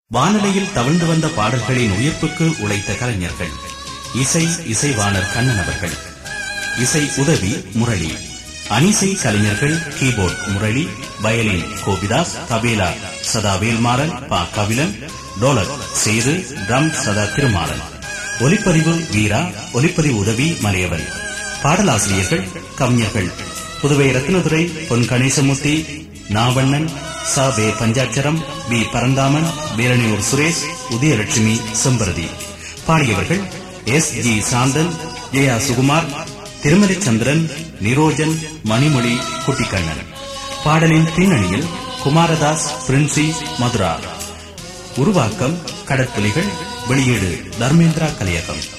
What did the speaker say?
வானொலியில் தவிழ்ந்து வந்த பாடல்களின் உயிர்ப்புக்கு உழைத்த கலைஞர்கள் இசை இசைவாணர் கண்ணன் அவர்கள் இசை உதவி முரளி அனிசை கலைஞர்கள் கீபோர்ட் முரளி வயலின் கோபிதாஸ் தபேலா சதா வேல்மாறன் பா கபிலன் டோலக் சேது ட்ரம் சதா திருமாறன் ஒலிப்பதிவு வீரா ஒலிப்பதிவு உதவி மலையவன் பாடலாசிரியர்கள் கவிஞர்கள் புதுவை ரத்னதுரை பொன் கணேசமூர்த்தி நாவண்ணன் ச வே பஞ்சாட்சரம் பி பரந்தாமன் வீரணியூர் சுரேஷ் உதயலட்சுமி செம்பரதி பாடியவர்கள் எஸ் ஜி சாந்தன் ஜெயா சுகுமார் திருமலைச்சந்திரன் நிரோஜன் மணிமொழி குட்டிக்கண்ணன் பாடலின் பின்னணியில் குமாரதாஸ் பிரின்சி மதுரா உருவாக்கம் கடற்புலிகள் வெளியீடு தர்மேந்திரா கலையகம்